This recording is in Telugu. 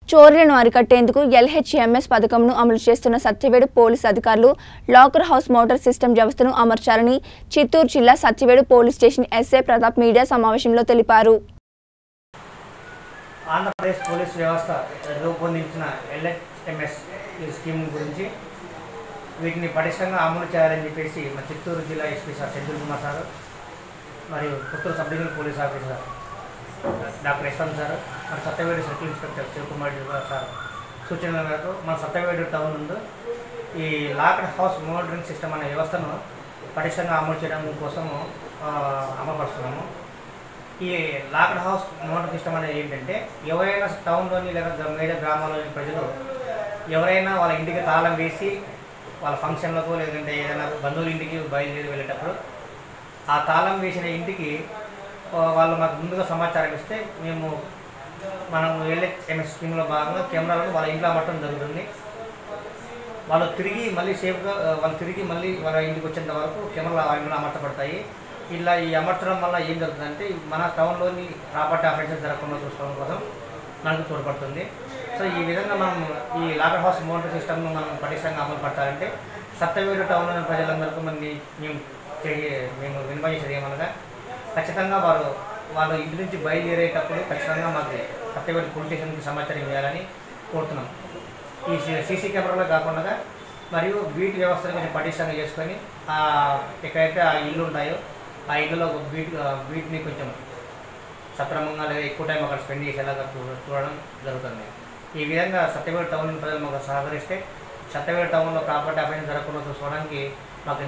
చోరీలను అరికట్టేందుకు ఎల్హెచ్ఎంఎస్ పథకంను అమలు చేస్తున్న సత్యవేడు పోలీస్ అధికారులు లాకర్ హౌస్ మోటార్ సిస్టమ్ వ్యవస్థను అమర్చారని చిత్తూరు జిల్లా Satyavedu police station SI Pratap media సమావేశంలో తెలిపారు ఆంధ్రప్రదేశ్ పోలీస్ వ్యవస్థ రూపొందించిన ఎల్హెచ్ఎంఎస్ ఈ స్కీమ్ గురించి వీటిని పటిష్టంగా అమలు చేయాలని చెప్పేసి మన చిత్తూరు జిల్లా SP sir Senthil Kumar sir మరియు Puttur sub divisional police officer doctor Yashwant sir మన Satyavedu circle inspector Shivakumar sir సూచనల మేరకు మన సత్యవేడు టౌన్ నందు ఈ లాక్డ్ హౌస్ మోటరింగ్ సిస్టమ్ అనే వ్యవస్థను పటిష్టంగా అమలు చేయడం కోసము ఆ, అమలుపరుస్తున్నాము ఈ లాక్డ్ హౌస్ మోటార్ సిస్టమ్ అనేది ఏంటంటే ఎవరైనా టౌన్లోని లేదా గ్రా- మేజర్ గ్రామాల్లోని ప్రజలు ఎవరైనా వాళ్ళ ఇంటికి తాళం వేసి వాళ్ళ ఫంక్షన్లకు లేదంటే ఏదైనా బంధువుల ఇంటికి బయలుదేరి వెళ్ళేటప్పుడు ఆ తాళం వేసిన ఇంటికి ఆ, వాళ్ళు మాకు ముందుగా సమాచారం ఇస్తే మేము మనం ఎల్హెచ్ఎంఎస్ స్కీమ్లో భాగంగా కెమెరాలను వాళ్ళ ఇంట్లో అమర్చడం జరుగుతుంది వాళ్ళు తిరిగి మళ్ళీ సేఫ్గా ఆ, వాళ్ళు తిరిగి మళ్ళీ వాళ్ళ ఇంటికి వచ్చేంత వరకు కెమెరాలు ఆ ఇంట్లో అమర్చబడతాయి ఇలా ఈ అమర్చడం వల్ల ఏం జరుగుతుందంటే మన టౌన్లోని ప్రాపర్టీ ఆఫెన్సెస్ జరగకుండా చూసుకోవడం కోసం మనకు తోడ్పడుతుంది సో ఈ విధంగా మనం ఈ లాకర్ హౌస్ మోటార్ సిస్టమ్ను మనం పటిష్టంగా అమలు పరచాలంటే సత్యవేడు టౌన్లోని ప్రజలందరికీ మంది మేము చే- మేము వినిపించేది ఏమనగా ఖచ్చితంగా వారు వాళ్ళ ఇంటి నుంచి బయలుదేరేటప్పుడు ఖచ్చితంగా మాకు సత్యవేడు పోలీస్ స్టేషన్కి సమాచారం ఇవ్వాలని కోరుతున్నాం ఈ సీసీ కెమెరాలో కాకుండా మరియు బీట్ వ్యవస్థను కొంచెం పటిష్టంగా చేసుకొని ఆ ఎక్కడైతే ఆ ఇల్లు ఉంటాయో ఆ ఇల్లులో ఒక బీట్ బీట్ని కొంచెం సక్రమంగా లేదా ఎక్కువ టైం అక్కడ స్పెండ్ చేసేలాగా చూ- చూడడం జరుగుతుంది ఈ విధంగా సత్యవేడు టౌన్ ప్రజలు మాకు సహకరిస్తే సత్యవేడు టౌన్లో ప్రాపర్టీ అఫెన్స్ జరగకుండా చూసుకోవడానికి మాకు